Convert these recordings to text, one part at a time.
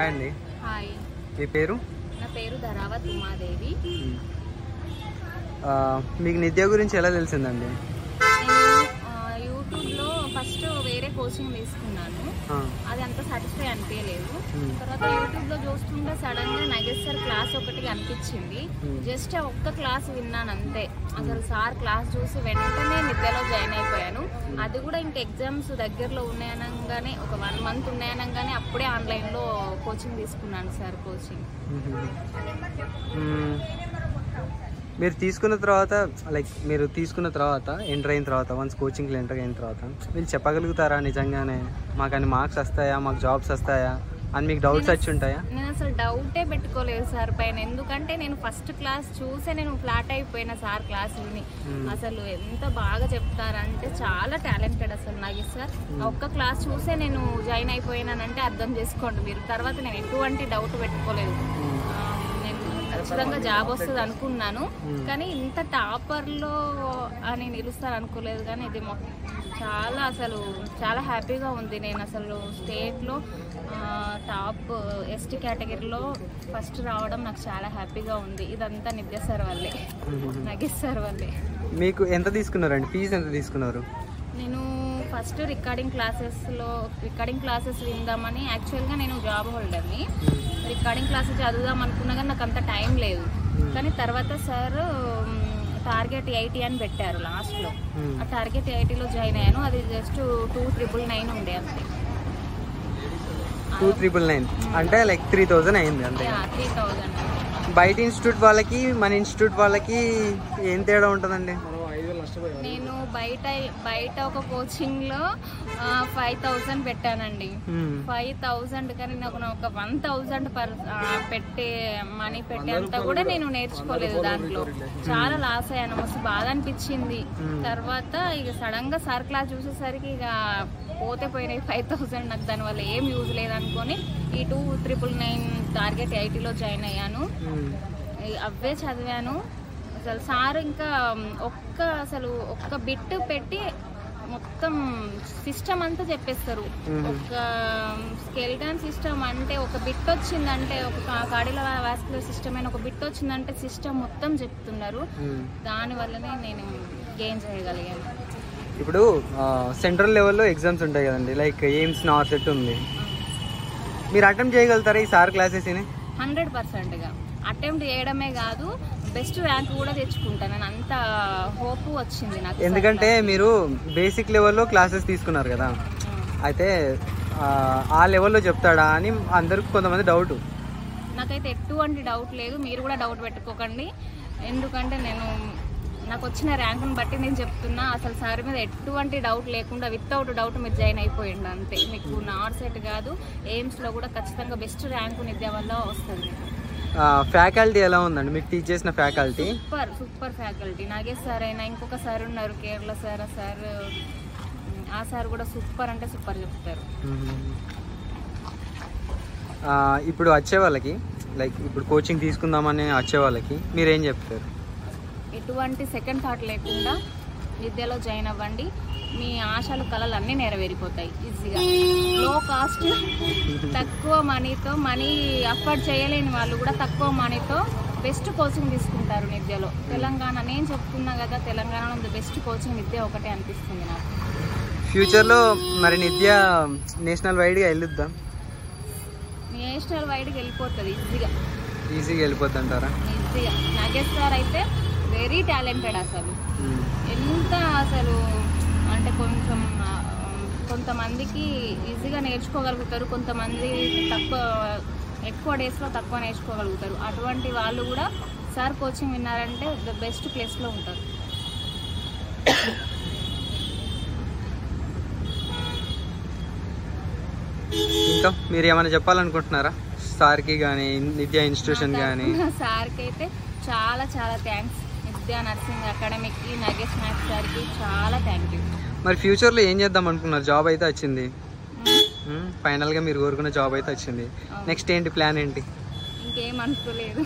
Hi అండి hi మీ పేరు నా పేరు ధరావత్ ఉమాదేవి ఆ, మీకు నిత్య గురించి ఎలా తెలిసిందండి నేను ఆ, యూట్యూబ్లో ఫస్ట్ వేరే కోచింగ్ తీసుకున్నాను ఆ, అది అంత సాటిస్ఫై అనిపించలేదు Hmm. తర్వాత యూట్యూబ్లో చూస్తుంటే సడన్ గా నగేష్ సార్ క్లాస్ ఒకటి అనిపించింది Hmm. జస్ట్ ఆ ఒక్క క్లాస్ విన్నాను అంతే అసలు సార్ క్లాస్ చూసి వెంటనే నిద్రలో జాయిన్ అయిపోయాను అది కూడా ఇంక ఎగ్జామ్స్ దగ్గరలో ఉన్నాయనగానే ఒక వన్ మంత్ ఉన్నాయనగానే అప్పుడే ఆన్లైన్లో కోచింగ్ తీసుకున్నాను సార్ కోచింగ్ మ్మ్. మీరు తీసుకున్న తర్వాత లైక్ మీరు తీసుకున్న తర్వాత ఎంటర్ అయిన తర్వాత వన్స్ కోచింగ్లో ఎంటర్ అయిన తర్వాత మీరు చెప్పగలుగుతారా నిజంగానే మాకు అన్ని మార్క్స్ వస్తాయా మాకు జాబ్స్ వస్తాయా అని మీకు డౌట్స్ వచ్చి ఉంటాయా నేను అసలు డౌటే పెట్టుకోలేదు సార్ పైన ఎందుకంటే నేను ఫస్ట్ క్లాస్ చూసే నేను ఫ్లాట్ అయిపోయిన సార్ క్లాస్ విని Hmm. అసలు ఎంత బాగా చెప్తారంటే చాలా టాలెంటెడ్ అసలు నాకు సార్ ఆ ఒక్క క్లాస్ చూసే నేను జాయిన్ అయిపోయినానంటే అర్థం చేసుకోండి మీరు తర్వాత నేను ఎటువంటి డౌట్ పెట్టుకోలేదు ఆ, నేను ఖచ్చితంగా జాబ్ వస్తుంది అనుకున్నాను Hmm. కానీ ఇంత టాపర్లో అని నిలుస్తాను అనుకోలేదు కానీ ఇది మొ- చాలా అసలు చాలా హ్యాపీగా ఉంది నేను అసలు స్టేట్లో టాప్ ఎస్టీ కేటగిరీలో ఫస్ట్ రావడం నాకు చాలా హ్యాపీగా ఉంది ఇదంతా నిత్య సార్ వల్లే నగేష్ సార్ వల్లే మీకు ఎంత తీసుకున్నారండి ఫీజు ఎంత తీసుకున్నారు నేను ఫస్ట్ రికార్డింగ్ క్లాసెస్లో రికార్డింగ్ క్లాసెస్ విందామని యాక్చువల్గా నేను జాబ్ హోల్డర్ని రికార్డింగ్ క్లాసెస్ చదువుదాం అనుకున్నా కానీ నాకు అంత టైం లేదు కానీ తర్వాత సార్ టార్గెట్ ఎయిటీ అని పెట్టారు లాస్ట్లో మ్మ్. ఆ టార్గెట్ ఎయిటీలో జాయిన్ అయ్యాను అది జస్ట్ టూ ట్రిపుల్ నైన్ ఉండే అంతే టూ త్రిపుల్ నైన్ అంటే లైక్ త్రీ థౌజండ్ అయింది అంతే త్రీ థౌజండ్ బయట ఇన్స్టిట్యూట్ వాళ్ళకి మన ఇన్స్టిట్యూట్ వాళ్ళకి ఏం తేడా ఉంటుందండి నేను బయట బయట ఒక కోచింగ్లో ఫైవ్ థౌజండ్ పెట్టానండి మ్మ్. ఫైవ్ థౌజండ్ కానీ నాకు నా ఒక వన్ థౌజండ్ పర్ ఆ, పెట్టే మనీ పెట్టేంత కూడా నేను నేర్చుకోలేదు దాంట్లో చాలా లాస్ అయ్యాను మస్తు బాధ అనిపించింది Hmm. తర్వాత ఇక సడన్ గా సార్ క్లాస్ చూసేసరికి ఇక పోతే పోయినాయి ఫైవ్ థౌసండ్ నాకు దానివల్ల ఏం యూజ్ లేదనుకొని ఈ టూ ట్రిపుల్ నైన్ టార్గెట్ ఐటీలో జాయిన్ అయ్యాను మ్మ్. ఈ అవే చదివాను అసలు సార్ ఇంకా ఒక్క అసలు ఒక్క బిట్ పెట్టి మొత్తం సిస్టమ్ అంతా చెప్పేస్తారు మ్మ్. ఒక స్కెల్టన్ సిస్టమ్ అంటే ఒక బిట్ వచ్చిందంటే ఒక కాడిల వాస్కులర్ సిస్టమ్ అయిన ఒక బిట్ వచ్చిందంటే సిస్టమ్ మొత్తం చెప్తున్నారు మ్మ్. దాని వల్లనే నేను గెయిన్ చేయగలిగాను ఇప్పుడు సెంట్రల్ లెవెల్లో ఎగ్జామ్స్ ఉంటాయి కదండి లైక్ ఎయిమ్స్ నార్సెట్ ఉంది మీరు అటెంప్ట్ చేయగలుగుతారా ఈ సార్ క్లాసెస్ని హండ్రెడ్ పర్సెంట్గా అటెంప్ట్ చేయడమే కాదు బెస్ట్ ర్యాంక్ కూడా తెచ్చుకుంటాను అని అంత హోప్ వచ్చింది నాకు ఎందుకంటే మీరు బేసిక్ లెవెల్లో క్లాసెస్ తీసుకున్నారు కదా అయితే ఆ, ఆ లెవెల్లో చెప్తాడా అని అందరికి కొంతమంది డౌట్ నాకైతే ఎటువంటి డౌట్ లేదు మీరు కూడా డౌట్ పెట్టుకోకండి ఎందుకంటే నేను నాకు వచ్చిన ర్యాంకుని బట్టి నేను చెప్తున్నా అసలు సార్ మీద ఎటువంటి డౌట్ లేకుండా వితౌట్ డౌట్ మీరు జాయిన్ అయిపోయిండు అంతే మీకు నాట్ సెట్ కాదు ఎయిమ్స్లో కూడా ఖచ్చితంగా బెస్ట్ ర్యాంకు నిద్య వల్ల వస్తుంది ఫ్యాకల్టీ ఎలా ఉందండి మీకు టీచ్ చేసిన faculty super super faculty Nagesh sir అయినా ఇంకొక సార్ ఉన్నారు కేరళ సార్ ఆ సార్ ఆ సార్ కూడా సూపర్ అంటే సూపర్ చెప్తారు ఇప్పుడు వచ్చే వాళ్ళకి లైక్ ఇప్పుడు కోచింగ్ తీసుకుందామని వచ్చే వాళ్ళకి మీరు ఏం చెప్తారు ఎటువంటి సెకండ్ థాట్ లేకుండా విద్యలో జాయిన్ అవ్వండి మీ ఆశలు కళలు అన్నీ నెరవేరిపోతాయి ఈజీగా లో కాస్ట్ తక్కువ మనీతో మనీ అఫోర్డ్ చేయలేని వాళ్ళు కూడా తక్కువ మనీతో బెస్ట్ కోచింగ్ తీసుకుంటారు విద్యలో తెలంగాణ నేను చెప్తున్నా కదా తెలంగాణలో బెస్ట్ కోచింగ్ విద్య ఒకటే అనిపిస్తుంది నాకు ఫ్యూచర్లో మరి నిత్య నేషనల్ వైడ్గా వెళ్ళొద్దాం నేషనల్ వైడ్కి వెళ్ళిపోతుంది ఈజీగా ఈజీగా వెళ్ళిపోద్ది అంటారా ఈజీగా నాగేష్ సార్ అయితే వెరీ టాలెంటెడ్ అసలు ఎంత అసలు అంటే కొంచెం ఆ, కొంతమందికి ఈజీగా నేర్చుకోగలుగుతారు కొంతమంది తక్కువ ఎక్కువ డేస్లో తక్కువ నేర్చుకోగలుగుతారు అటువంటి వాళ్ళు కూడా సార్ కోచింగ్ విన్నారంటే ద బెస్ట్ ప్లేస్లో ఉంటారు ఇంకా మీరు ఏమైనా చెప్పాలనుకుంటున్నారా సార్కి కానీ నిత్య ఇన్స్టిట్యూషన్ కానీ సార్కి అయితే చాలా చాలా థ్యాంక్స్ విద్యా నర్సింగ్ అకాడమీకి నగేష్ నాయక్ సార్కి చాలా థ్యాంక్ యూ మరి ఫ్యూచర్లో ఏం చేద్దాం అనుకున్నారు జాబ్ అయితే వచ్చింది మ్మ్. ఫైనల్గా మీరు కోరుకున్న జాబ్ అయితే వచ్చింది నెక్స్ట్ ఏంటి ప్లాన్ ఏంటి ఇంకేం అనుకోలేదు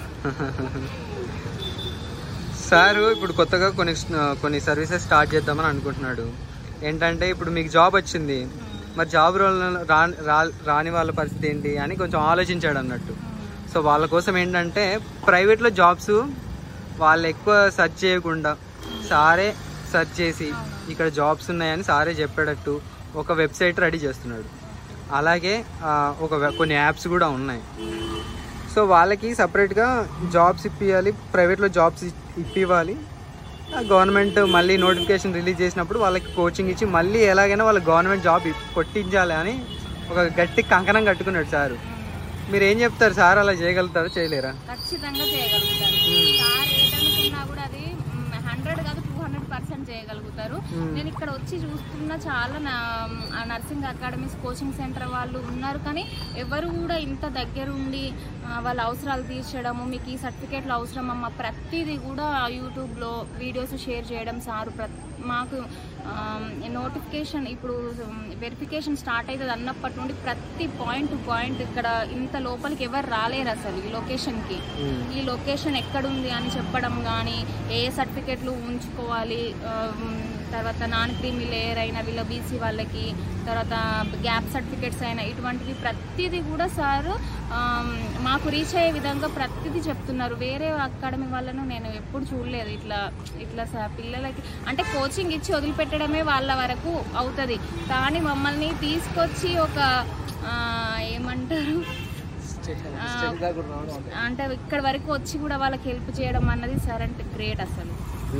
సార్ ఇప్పుడు కొత్తగా కొన్ని కొన్ని సర్వీసెస్ స్టార్ట్ చేద్దామని అనుకుంటున్నాడు ఏంటంటే ఇప్పుడు మీకు జాబ్ వచ్చింది మరి జాబ్ రాని రా- రాని వాళ్ళ పరిస్థితి ఏంటి అని కొంచెం ఆలోచించాడు అన్నట్టు సో వాళ్ళ కోసం ఏంటంటే ప్రైవేట్లో జాబ్స్ వాళ్ళు ఎక్కువ సెర్చ్ చేయకుండా సారే సెర్చ్ చేసి ఇక్కడ జాబ్స్ ఉన్నాయని సారే చెప్పేటట్టు ఒక వెబ్సైట్ రెడీ చేస్తున్నాడు అలాగే ఆ, ఒక వె- కొన్ని యాప్స్ కూడా ఉన్నాయి సో వాళ్ళకి సపరేట్గా జాబ్స్ ఇప్పియాలి ప్రైవేట్లో జాబ్స్ ఇప్పివ్వాలి గవర్నమెంట్ మళ్ళీ నోటిఫికేషన్ రిలీజ్ చేసినప్పుడు వాళ్ళకి కోచింగ్ ఇచ్చి మళ్ళీ ఎలాగైనా వాళ్ళ గవర్నమెంట్ జాబ్ ఇప్- కొట్టించాలి అని ఒక గట్టి కంకణం కట్టుకున్నాడు సారు మీరు ఏం చెప్తారు సార్ అలా చేయగలుగుతారు చేయలేరా ఖచ్చితంగా చేయగలుగుతారు సార్ ఏదనుకున్నా కూడా అది హండ్రెడ్ కాదు టూ హండ్రెడ్ పర్సెంట్ చేయగలుగుతారు మ్మ్. నేను ఇక్కడ వచ్చి చూస్తున్న చాలా నా ఆ నర్సింగ్ అకాడమీస్ కోచింగ్ సెంటర్ వాళ్ళు ఉన్నారు కానీ ఎవరు కూడా ఇంత దగ్గరుండి ఆ, వాళ్ళ అవసరాలు తీర్చడము మీకు ఈ సర్టిఫికేట్లు అవసరం అమ్మ ప్రతిదీ కూడా యూట్యూబ్లో వీడియోస్ షేర్ చేయడం సారు ప్ర మాకు నోటిఫికేషన్ ఇప్పుడు వెరిఫికేషన్ స్టార్ట్ అవుతుంది అన్నప్పటి నుండి ప్రతి పాయింట్ టు పాయింట్ ఇక్కడ ఇంత లోపలికి ఎవరు రాలేరు అసలు ఈ లొకేషన్కి ఈ లొకేషన్ ఎక్కడుంది అని చెప్పడం కానీ ఏ సర్టిఫికెట్లు ఉంచుకోవాలి ఆ, మ్, తర్వాత నాన్ క్రీమీ లేయర్ అయిన వీళ్ళ బీసీ వాళ్ళకి తర్వాత గ్యాప్ సర్టిఫికెట్స్ అయినా ఇటువంటివి ప్రతిదీ కూడా సార్ మాకు రీచ్ అయ్యే విధంగా ప్రతిదీ చెప్తున్నారు వేరే అకాడమీ వాళ్ళను నేను ఎప్పుడు చూడలేదు ఇట్లా ఇట్లా స- పిల్లలకి అంటే కోచింగ్ ఇచ్చి వదిలిపెట్టడమే వాళ్ళ వరకు అవుతుంది కానీ మమ్మల్ని తీసుకొచ్చి ఒక ఆ, ఏమంటారు ఆ, అంటే ఇక్కడ వరకు వచ్చి కూడా వాళ్ళకి హెల్ప్ చేయడం అన్నది సార్ అంటే గ్రేట్ అసలు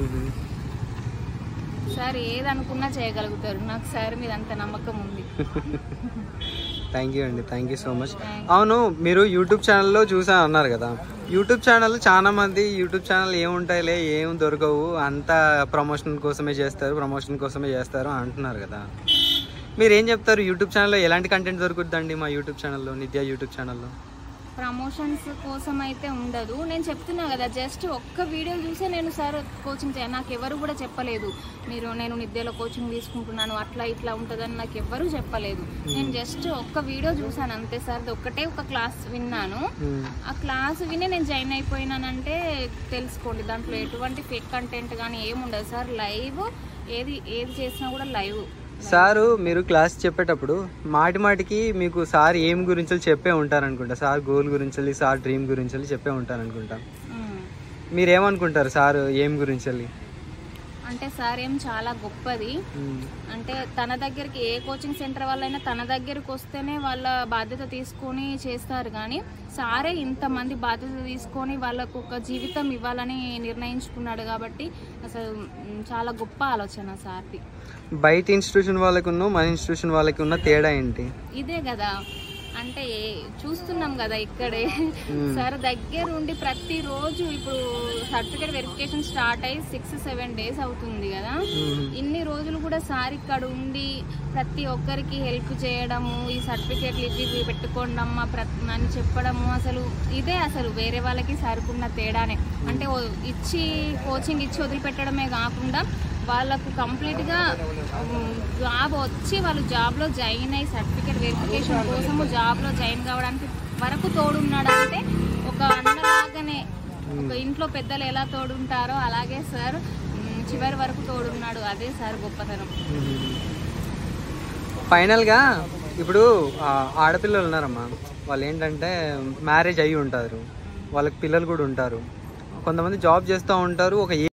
సార్ ఏది అనుకున్నా చేయగలుగుతారు నాకు సార్ మీద అంత నమ్మకం ఉంది థ్యాంక్ యూ అండి thank you so much Thank అవును మీరు యూట్యూబ్ ఛానల్లో చూసా అన్నారు కదా యూట్యూబ్ ఛానల్ చాలా మంది యూట్యూబ్ ఛానల్ ఏముంటాయిలే ఏం దొరకవు అంతా ప్రమోషన్ కోసమే చేస్తారు ప్రమోషన్ కోసమే చేస్తారు అంటున్నారు కదా మీరు ఏం చెప్తారు యూట్యూబ్ ఛానల్లో ఎలాంటి కంటెంట్ దొరుకుతుందండి మా యూట్యూబ్ ఛానల్లో నిత్య యూట్యూబ్ ఛానల్లో ప్రమోషన్స్ కోసం అయితే ఉండదు నేను చెప్తున్నా కదా జస్ట్ ఒక్క వీడియో చూసే నేను సార్ కోచింగ్ చేయ నాకు ఎవరు కూడా చెప్పలేదు మీరు నేను నిద్యలో కోచింగ్ తీసుకుంటున్నాను అట్లా ఇట్లా ఉంటుందని నాకు ఎవ్వరూ చెప్పలేదు నేను జస్ట్ ఒక్క వీడియో చూసాను అంతే సార్ ఒక్కటే ఒక క్లాస్ విన్నాను ఆ క్లాస్ విని నేను జాయిన్ అయిపోయినానంటే తెలుసుకోండి దాంట్లో ఎటువంటి ఫేక్ కంటెంట్ కానీ ఏముండదు సార్ లైవ్ ఏది ఏది చేసినా కూడా లైవ్ సారు మీరు క్లాస్ చెప్పేటప్పుడు మాటి మాటికి మీకు సార్ ఏం గురించి చెప్పే ఉంటారనుకుంటా సార్ గోల్ గురించి సార్ డ్రీమ్ గురించి చెప్పే ఉంటారనుకుంటా మీరేమనుకుంటారు సార్ ఏం గురించి అంటే సార్ ఏం చాలా గొప్పది అంటే తన దగ్గరికి ఏ కోచింగ్ సెంటర్ వాళ్ళైనా తన దగ్గరికి వస్తేనే వాళ్ళ బాధ్యత తీసుకొని చేస్తారు కానీ సారే ఇంతమంది బాధ్యత తీసుకొని వాళ్ళకు ఒక జీవితం ఇవ్వాలని నిర్ణయించుకున్నాడు కాబట్టి అసలు మ్, చాలా గొప్ప ఆలోచన సార్ది బయట ఇన్స్టిట్యూషన్ వాళ్ళకి ఉన్న మన ఇన్స్టిట్యూషన్ వాళ్ళకి ఉన్న తేడా ఏంటి ఇదే కదా అంటే చూస్తున్నాం కదా ఇక్కడే సార్ దగ్గర ఉండి ప్రతిరోజు ఇప్పుడు సర్టిఫికేట్ వెరిఫికేషన్ స్టార్ట్ అయ్యి సిక్స్ సెవెన్ డేస్ అవుతుంది కదా ఇన్ని రోజులు కూడా సార్ ఇక్కడ ఉండి ప్రతి ఒక్కరికి హెల్ప్ చేయడము ఈ సర్టిఫికేట్లు ఇవి ఇవి పెట్టుకోండి అమ్మా ప్రతి అని చెప్పడము అసలు ఇదే అసలు వేరే వాళ్ళకి సార్కున్న తేడానే అంటే ఓ- ఇచ్చి కోచింగ్ ఇచ్చి వదిలిపెట్టడమే కాకుండా వాళ్ళకు కంప్లీట్గా జాబ్ వచ్చి వాళ్ళు జాబ్లో జాయిన్ అయ్యి సర్టిఫికేట్ వెరిఫికేషన్ కోసము జాబ్లో జాయిన్ కావడానికి వరకు తోడున్నాడు అంటే ఒక అన్నలాగానే ఒక ఇంట్లో పెద్దలు ఎలా తోడుంటారో అలాగే సార్ మ్, చివరి వరకు తోడున్నాడు అదే సార్ గొప్పతనం ఫైనల్గా ఇప్పుడు ఆ, ఆడపిల్లలు ఉన్నారమ్మా వాళ్ళు ఏంటంటే మ్యారేజ్ అయ్యి ఉంటారు వాళ్ళకి పిల్లలు కూడా ఉంటారు కొంతమంది జాబ్ చేస్తూ ఉంటారు ఒక